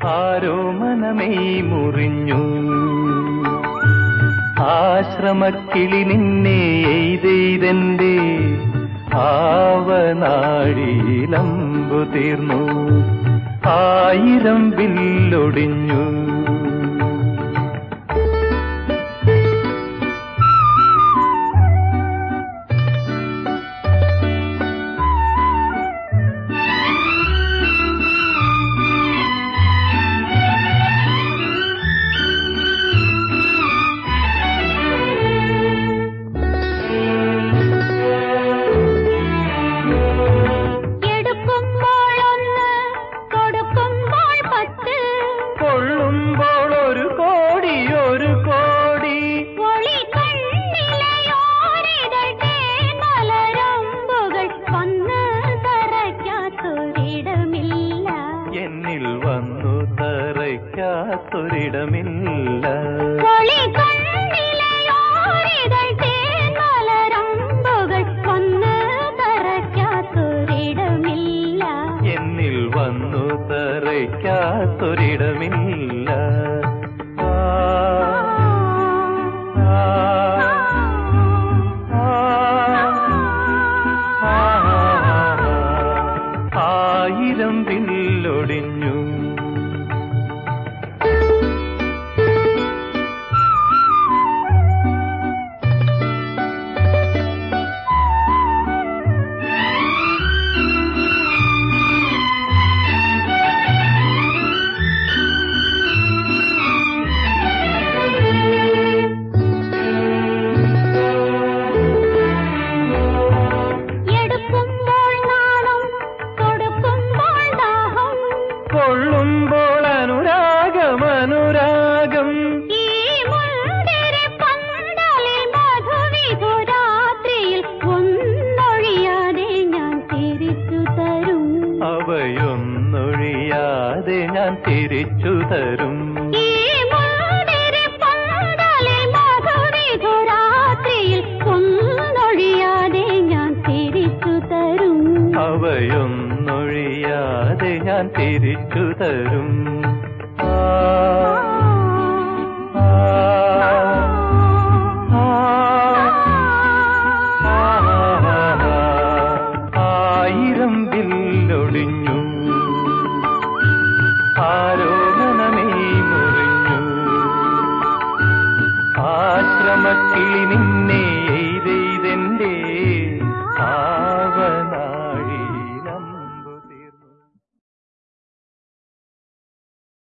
ആരോ മനമേ മുറിഞ്ഞു ആശ്രമക്കിളി നിന്നെ എയ്തെയ്തെന്റെ ആവനാഴിയിലമ്പു തീർന്നു ആയിരം വില്ലൊടിഞ്ഞു എടുക്കുമ്പോൾ ഒന്ന് കൊടുക്കുമ്പോൾ പത്ത് കൊള്ളുമ്പോൾ ഒരു കോടി ഒരു കോടി ഒളി കണ്ണിലയോരിതൾ തേൻമലരമ്പുകൾ വന്ന് തറയ്ക്കാത്തൊരിടമില്ല എന്നിൽ വന്നു തറയ്ക്കാത്തൊരിടമില്ല ഒളി കണ്ണിലയോരിതൾ തേൻമലരമ്പുകൾ വന്ന് തറയ്ക്കാത്തൊരിടമില്ല എന്നിൽ വന്നു തറയ്ക്കാത്തൊരിടമില്ല ആ, ആ, ആ, ആ, ആയിരം വില്ലൊടിഞ്ഞു എടുക്കുമ്പോൾ നാണം കൊടുക്കുമ്പോൾ ദാഹം കൊള്ളുമ്പോൾ അനുരാഗം അനുരാഗം ഈ മുന്തിരി പന്തലിൽ മധുവിധുരാത്രിയിൽ ഒന്നൊഴിയാതെ ഞാൻ തിരിച്ചു തരും അവയൊന്നൊഴിയാതെ ഞാൻ തിരിച്ചു തരും ഈ മുന്തിരി പന്തലിൽ മധുവിധുരാത്രിയിൽ ഒന്നൊഴിയാതെ ഞാൻ തിരിച്ചു തരും അവയൊന്നൊഴിയാതെ ഞാൻ തിരിച്ചു തരും ആ,